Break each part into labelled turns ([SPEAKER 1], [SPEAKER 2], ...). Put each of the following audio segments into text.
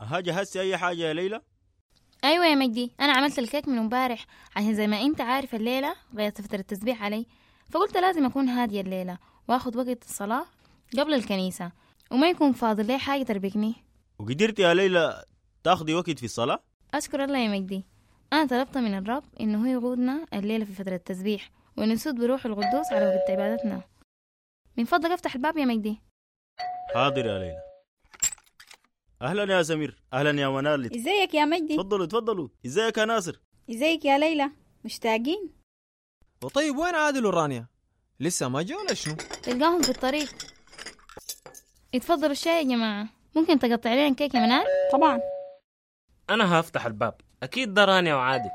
[SPEAKER 1] ها جهزتي اي حاجه يا ليلى
[SPEAKER 2] أيوة يا مجدي أنا عملت الكيك من امبارح عشان زي ما أنت عارف الليلة غيرت فترة التسبيح علي فقلت لازم أكون هادية الليلة وآخد وقت الصلاة قبل الكنيسة وما يكون فاضل لي حاجة تربكني
[SPEAKER 1] وقدرتي يا ليلى تاخدي وقت في الصلاه
[SPEAKER 2] أشكر الله يا مجدي أنا طلبت من الرب إنه هو يقودنا الليلة في فترة التسبيح ونسود بروح القدوس على وقت عبادتنا من فضلك افتح الباب يا مجدي
[SPEAKER 1] حاضر يا ليلى اهلا يا سمير اهلا يا منال
[SPEAKER 3] ازيك يا مجدي
[SPEAKER 1] تفضلوا تفضلوا ازيك يا ناصر
[SPEAKER 3] ازيك يا ليلى مشتاقين
[SPEAKER 4] وطيب وين عادل ورانيا لسه ما جا ولا شنو
[SPEAKER 2] تلقاهم في الطريق اتفضلوا الشاي يا جماعة ممكن تقطع لنا كيك يا منال
[SPEAKER 3] طبعا
[SPEAKER 5] أنا هفتح الباب أكيد ده رانيا وعادل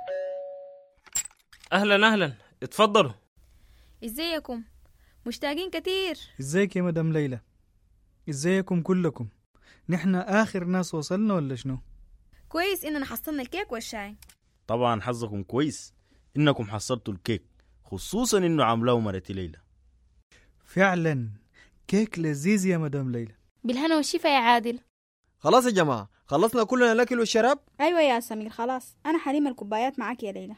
[SPEAKER 5] أهلا أهلا اتفضلوا
[SPEAKER 6] ازيكم مشتاقين كتير
[SPEAKER 7] ازيك يا مدام ليلى ازيكم كلكم نحن اخر ناس وصلنا ولا شنو
[SPEAKER 6] كويس اننا حصلنا الكيك والشاي
[SPEAKER 1] طبعا حظكم كويس انكم حصلتوا الكيك خصوصا انه عاملاه مرتي ليلى
[SPEAKER 7] فعلا كيك لذيذ يا مدام ليلى
[SPEAKER 2] بالهنا والشفا يا عادل
[SPEAKER 4] خلاص يا جماعة خلصنا كلنا الأكل والشراب
[SPEAKER 3] ايوه يا سمير خلاص انا حليم الكوبايات معاك يا ليلى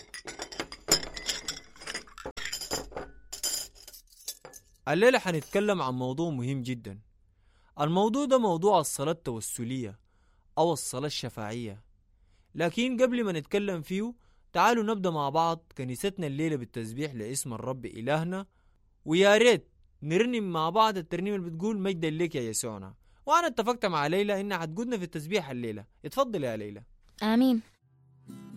[SPEAKER 4] الليلة حنتكلم عن موضوع مهم جدا الموضوع ده موضوع الصلاة التوسلية أو الصلاة الشفاعية لكن قبل ما نتكلم فيه تعالوا نبدأ مع بعض كنيستنا الليلة بالتسبيح لاسم الرب إلهنا ويا ريت نرنم مع بعض الترنيمة اللي بتقول مجدا لك يا يسوعنا وأنا اتفقت مع ليلى إنها حتقودنا في التسبيح الليلة اتفضل يا ليلى
[SPEAKER 2] آمين